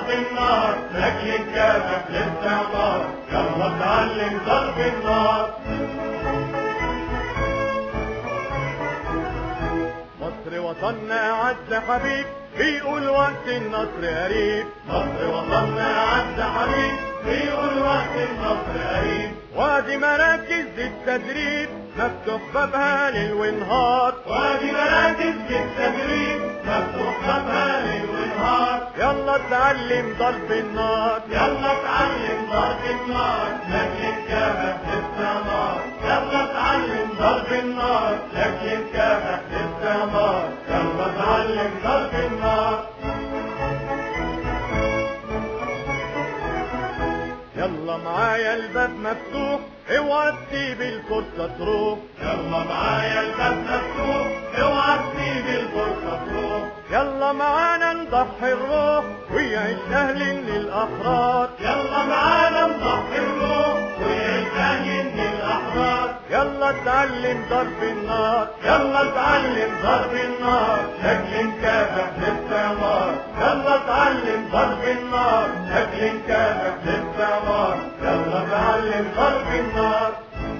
ضرب النار لاجل نكافح الاستعمار يلا اتعلم ضرب النار مصر وطننا عز حبيب بيقول وقت النصر قريب مصر وطننا عز حبيب بيقول وقت النصر قريب وادي مراكز التدريب مفتوح بابها ليل ونهار وادي مراكز التدريب مفتوح بابها ليل ونهار يلا اتعلم ضرب النار يلا اتعلم ضرب النار لاجل نكافح الاستعمار يلا اتعلم ضرب النار لاجل نكافح الاستعمار يلا اتعلم ضرب النار يلا معايا الباب مفتوح اوعى تسيب الفرصة تروح يلا معايا الباب مفتوح اوعى تسيب الفرصة تروح يلا معانا نضحي الروح ويعيش اهل للاحرار يلا معانا نضحي الروح ويعيش اهل للاحرار يلا اتعلم ضرب النار يلا اتعلم ضرب النار لاجل نكافح الاستعمار يلا اتعلم ضرب النار لاجل نكافح الاستعمار يلا اتعلم ضرب النار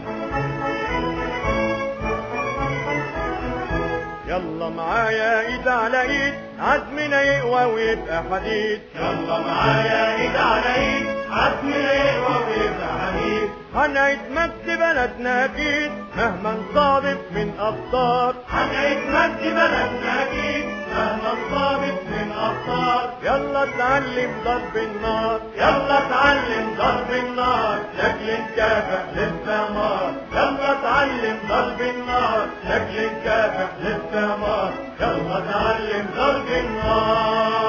يلا معايا ايد على ايد عزمنا يقوى ويبقى حديد يلا معايا ايد على ايد عزمنا يقوى ويبقى حديد هنعيد مجد بلدنا اكيد مهما انصابت من ابطال هنعيد مجد بلدنا اكيد مهما انصابت من ابطال يلا اتعلم ضرب النار يلا اتعلم ضرب النار لاجل نكافح الاستعمار يلا اتعلم ضرب النار لاجل نكافح الاستعمار يلا اتعلم ضرب النار